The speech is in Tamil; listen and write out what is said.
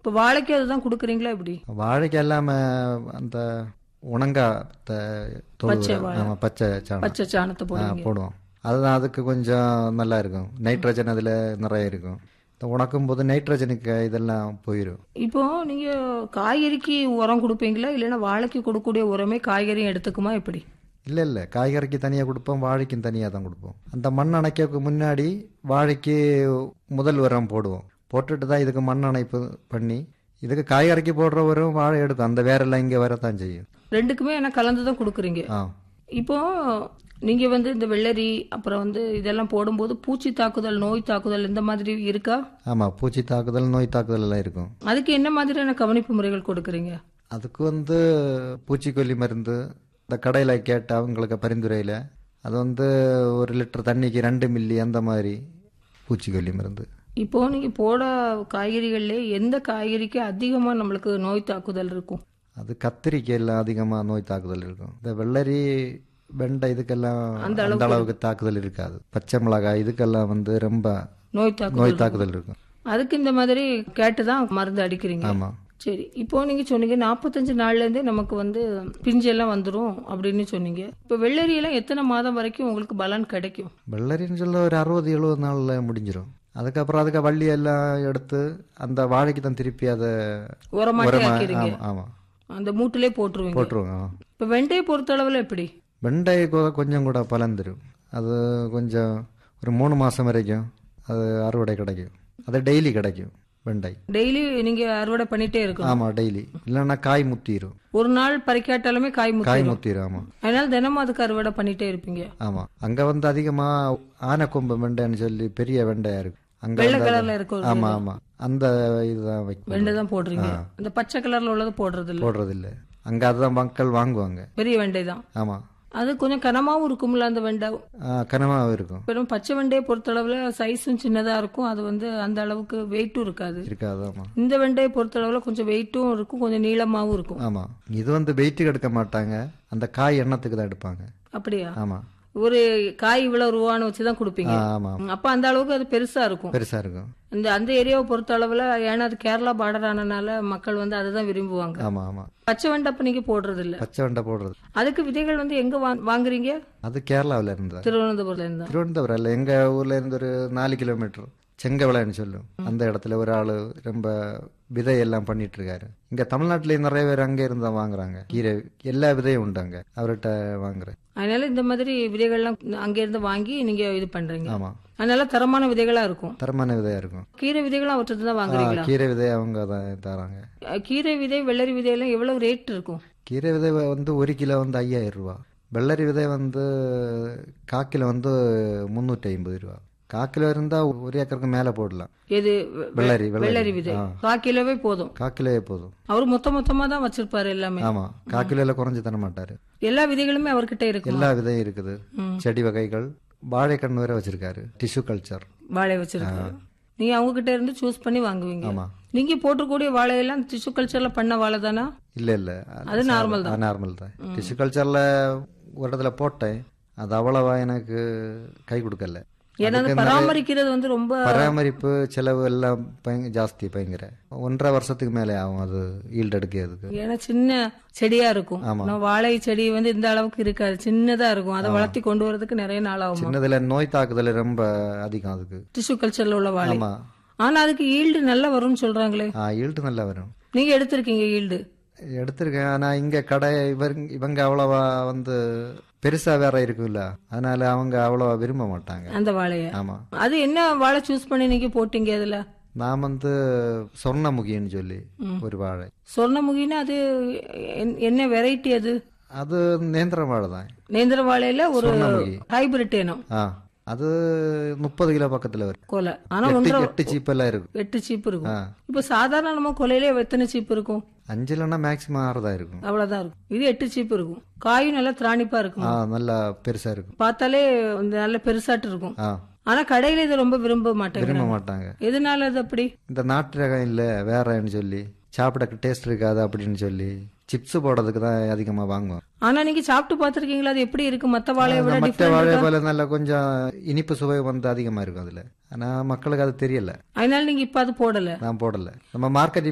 இப்ப வாழைக்கு அதுதான் கொடுக்குறீங்களா எப்படி வாழைக்கு எல்லாமே அந்த உணங்கா த- தொழு பச்சை வாழை. ஆமா பச்சை சாணம் பச்சை சாணத்தை ஆ, போடுவீங்க போடுவோம் அதுதான் அதுக்கு கொஞ்சம் நல்லா இருக்கும் நைட்ரஜன் அதுல நிறைய இருக்கும் இந்த உணக்கும் போது நைட்ரஜனுக்கு இதெல்லாம் போயிடும் இப்போ நீங்க காய்கறிக்கு உரம் கொடுப்பீங்களா இல்லைன்னா வாழைக்கு கொடுக்கக்கூடிய உரமே காய்கறியும் எடுத்துக்குமா எப்படி இல்ல இல்ல காய்கறிக்கு தனியா கொடுப்போம் வாழைக்கும் தனியா தான் கொடுப்போம் அந்த மண் அணைக்கிறதுக்கு முன்னாடி வாழைக்கு முதல் உரம் போடுவோம் போட்டுட்டு தான் இதுக்கு மண் அணைப்பு பண்ணி இதுக்கு காய்கறிக்கு போடுற உரம் வாழை எடுக்கும் அந்த வேரெல்லாம் இங்க வரத்தான் செய்யும் ரெண்டுக்குமே என்ன கலந்து தான் கொடுக்குறீங்க ஆ இப்போ நீங்க வந்து இந்த வெள்ளரி அப்புறம் வந்து இதெல்லாம் போடும்போது பூச்சி தாக்குதல் நோய் தாக்குதல் இந்த மாதிரி இருக்கா ஆமா பூச்சி தாக்குதல் நோய் தாக்குதல் எல்லாம் இருக்கும் அதுக்கு என்ன மாதிரியான கவனிப்பு முறைகள் கொடுக்குறீங்க அதுக்கு வந்து பூச்சிக்கொல்லி மருந்து இந்த கடையில் கேட்ட அவங்களுக்கு பரிந்துரையில் அது வந்து ஒரு லிட்டர் தண்ணிக்கு ரெண்டு மில்லி அந்த மாதிரி பூச்சிக்கொல்லி மருந்து இப்போ நீங்க போட காய்கறிகள்ல எந்த காய்கறிக்கு அதிகமா நம்மளுக்கு நோய் தாக்குதல் இருக்கும் அது கத்திரிக்கையில் அதிகமாக நோய் தாக்குதல் இருக்கும் இந்த வெள்ளரி வெண்டை இதுக்கெல்லாம் அந்த அளவுக்கு தாக்குதல் இருக்காது பச்சை மிளகாய் இதுக்கெல்லாம் வந்து ரொம்ப நோய் தாக்குதல் நோய் தாக்குதல் இருக்கும் அதுக்கு இந்த மாதிரி கேட்டு தான் மருந்து அடிக்கிறீங்க ஆமாம் சரி இப்போ நீங்க சொன்னீங்க நாற்பத்தஞ்சு நாள்ல இருந்தே நமக்கு வந்து பிஞ்சு எல்லாம் வந்துரும் அப்படின்னு சொன்னீங்க இப்போ வெள்ளரி எல்லாம் எத்தனை மாதம் வரைக்கும் உங்களுக்கு பலன் கிடைக்கும் வெள்ளரின்னு சொல்ல ஒரு அறுபது எழுபது நாளில் முடிஞ்சிடும் அதுக்கப்புறம் அதுக்கு வள்ளி எல்லாம் எடுத்து அந்த வாழைக்கு தான் திருப்பி அதை உரமாட்டி உரமா ஆக்கிறீங்க ஆமாம் ஆமாம் அந்த மூட்டிலே போட்டுருவீங்க போட்டுருவோம் ஆ. இப்போ வெண்டையை பொறுத்தளவுல எப்படி வெண்டை கொ- கொஞ்சம் கூட பலன் தரும் அது கொஞ்சம் ஒரு மூணு மாதம் வரைக்கும் அது அறுவடை கிடைக்கும் அது டெய்லி கிடைக்கும் வெண்டை டெய்லி நீங்க அறுவடை பண்ணிட்டே இருக்கணும் ஆமாம் டெய்லி இல்லைன்னா காய் முத்திரும் ஒரு நாள் பறிக்காட்டாலுமே காய் முத்தி காய் முத்திரும் ஆமாம் அதனால தினமும் அதுக்கு அறுவடை பண்ணிட்டே இருப்பீங்க ஆமாம் அங்கே வந்து அதிகமாக ஆனைக்கொம்பு வெண்டைன்னு சொல்லி பெரிய வெண்டையா இருக்கு அங்கே வெள்ளை கலர்ல இருக்க ஒரு ஆமாம் ஆமாம் அந்த இதுதான் வைக்கும் வெண்டை தான் போடுறீங்க அந்த பச்சை கலர்ல உள்ளது போடுறது இல்ல போடுறதில்ல அங்கே அதுதான் மக்கள் வாங்குவாங்க பெரிய வெண்டை தான் ஆமாம் அது கொஞ்சம் கனமாவும் இருக்கும்ல அந்த வெண்டை கனமாக இருக்கும் வெறும் பச்சை வெண்டையை பொறுத்தளவுல சைஸும் சின்னதா இருக்கும் அது வந்து அந்த அளவுக்கு வெயிட்டும் இருக்காது இருக்காது ஆமாம் இந்த வெண்டையை பொறுத்தளவுல கொஞ்சம் வெயிட்டும் இருக்கும் கொஞ்சம் நீளமாவும் இருக்கும் ஆமாம் இது வந்து வெயிட்டுக்கு எடுக்க மாட்டாங்க அந்த காய் எண்ணத்துக்கு தான் எடுப்பாங்க அப்படியா ஆமாம் ஒரு காய் இவ்வளவு ரூபான்னு வச்சுதான் கொடுப்பீங்க ஆமாம் ம், அப்ப அந்த அளவுக்கு அது பெருசா இருக்கும் பெருசா இருக்கும் இந்த அந்த ஏரியாவை பொறுத்த அளவுல ஏன்னா அது கேரளா பார்டர் ஆனனால மக்கள் வந்து அதை தான் விரும்புவாங்க ஆமா ஆமா பச்சை வெண்டை அப்ப நீங்க போடுறது இல்ல பச்சை வெண்டை போடுறது அதுக்கு விதைகள் வந்து எங்க வாங்- வாங்குறீங்க அது கேரளாவில் இருந்தா திருவனந்தபுரத்துல இருந்தா திருவனந்தபுரம் இல்லை எங்க ஊர்ல இருந்து ஒரு நாலு கிலோமீட்டர் செங்கவளைன்னு சொல்லும் அந்த இடத்துல ஒரு ஆளு ரொம்ப விதை எல்லாம் பண்ணிட்டு இருக்காரு இங்க தமிழ்நாட்டுல நிறைய பேர் அங்க இருந்தா வாங்குறாங்க கீரை எல்லா விதையும் உண்டு அங்க அவர்கிட்ட வாங்குறேன் அதனால இந்த மாதிரி விதைகள்லாம் அங்க இருந்து வாங்கி நீங்க இது பண்றீங்க ஆமா அதனால தரமான விதைகளா இருக்கும் தரமான விதையா இருக்கும் கீரை விதைகளும் அவற்றிட்டு தான் ஆ, வாங்குறீங்களா கீரை விதை அவங்க தான் தராங்க கீரை விதை வெள்ளரி விதையெல்லாம் எவ்வளவு ரேட் இருக்கும் கீரை விதை வந்து ஒரு கிலோ வந்து ஐயாயிரம் ரூபா வெள்ளரி விதை வந்து காக்கிலோ வந்து முந்நூற்றி ஐம்பது ரூபா காக்கிலோ இருந்தா ஒரு ஏக்கருக்கு மேல போடலாம் எது வெ- வெள்ளரி வெள்ளரி விதை ஆ. கா கிலோவே போதும் காக்கிலோவே போதும் அவர் மொத்த மொத்தமா தான் வச்சிருப்பாரு எல்லாமே ஆமா காக்கிலோல குறைஞ்சு தர மாட்டாரு எல்லா விதைகளுமே அவர்கிட்ட இருக்கும் எல்லா விதையும் இருக்குது ம். செடி வகைகள் வாழைக்கண் வேற வச்சிருக்காரு டிஷ்யூ கல்ச்சர் வாழை வச்சிருக்காரு நீங்க அவங்க கிட்ட இருந்து சூஸ் பண்ணி வாங்குவீங்க ஆமா நீங்க போட்டிருக்கக்கூடிய வாழையெல்லாம் டிஷ்யூ கல்ச்சர்ல பண்ண வாழை தானா இல்ல இல்ல அது நார்மல் தான் நார்மல் தான் டிஷ்யூ கல்ச்சர்ல ஒரு இடத்துல போட்டேன் அது அவ்வளவா எனக்கு கை கொடுக்கல ஏன்னா அது பராமரிக்கிறது வந்து ரொம்ப பராமரிப்பு செலவு எல்லாம் பயங்க ஜாஸ்தி பயங்கர ஒன்றரை வருஷத்துக்கு மேலே ஆகும் அது ஈல்டு எடுக்கிறதுக்கு ஏன்னா சின்ன செடியா இருக்கும் நான் வாழை செடி வந்து இந்த அளவுக்கு இருக்காது சின்னதா இருக்கும் அதை வளர்த்தி கொண்டு வரதுக்கு நிறைய நாள் ஆகும் சின்னதுல நோய் தாக்குதல் ரொம்ப அதிகம் அதுக்கு டிஷ்யூ கல்ச்சர்ல உள்ள வாழை ஆமா ஆனா அதுக்கு ஈல்டு நல்லா வரும்னு சொல்றாங்களே ஆ ஈல்டு நல்லா வரும் நீங்க எடுத்திருக்கீங்க ஈல்டு எடுத்திருக்கேன் ஆனா இங்க கடை இவங்க இவங்க அவ்வளவா வந்து பெருசா வேற இருக்குல்ல அதனால அவங்க அவ்வளவா விரும்ப மாட்டாங்க அந்த வாழைய ஆமா அது என்ன வாழை சூஸ் பண்ணி நீங்க போட்டீங்க அதுல நான் வந்து சொர்ணமுகின்னு சொல்லி ஒரு வாழை சொர்ணமுகின்னா அது என்- என்ன வெரைட்டி அது அது நேந்திர வாழை தான் நேந்திர வாழையில ஒரு சொர்ணமுகி. ஹைபிரிட் இனம் ஆ அது முப்பது கிலோ பக்கத்துல வரும் கொலை ஆனா எட்டு ஒன்றரை எட்டு சீப்பெல்லாம் இருக்கும் எட்டு சீப்பு இருக்கும் ஆ. இப்ப சாதாரண நம்ம கொலையிலே எத்தனை சீப்பு இருக்கும் அஞ்சுலன்னா மேக்சிமம் ஆறுதா இருக்கும் அவ்வளவுதான் இருக்கும் இது எட்டு சீப்பு இருக்கும் காயும் நல்லா திராணிப்பா இருக்கும் ஆ நல்லா பெருசா இருக்கும் பார்த்தாலே வந்து நல்ல பெருசாட்டு இருக்கும் ஆ ஆனா கடையில இதை ரொம்ப விரும்ப மாட்டேங்க விரும்ப மாட்டாங்க எதனால அது அப்படி இந்த நாட்டு ரகம் இல்ல வேறன்னு சொல்லி சாப்பிட டேஸ்ட் இருக்காது அப்படின்னு சொல்லி சிப்ஸ் போடுறதுக்கு தான் அதிகமா வாங்குவோம் ஆனா நீங்க சாப்பிட்டு பாத்திருக்கீங்களா அது எப்படி இருக்கு மத்த வாழையை விட மற்ற டிஃபரெண்ட் வாழை போல நல்ல கொஞ்சம் இனிப்பு சுவை வந்து அதிகமா இருக்கும் அதுல ஆனா மக்களுக்கு அது தெரியல அதனால நீங்க இப்ப அது போடல நான் போடல நம்ம மார்க்கெட்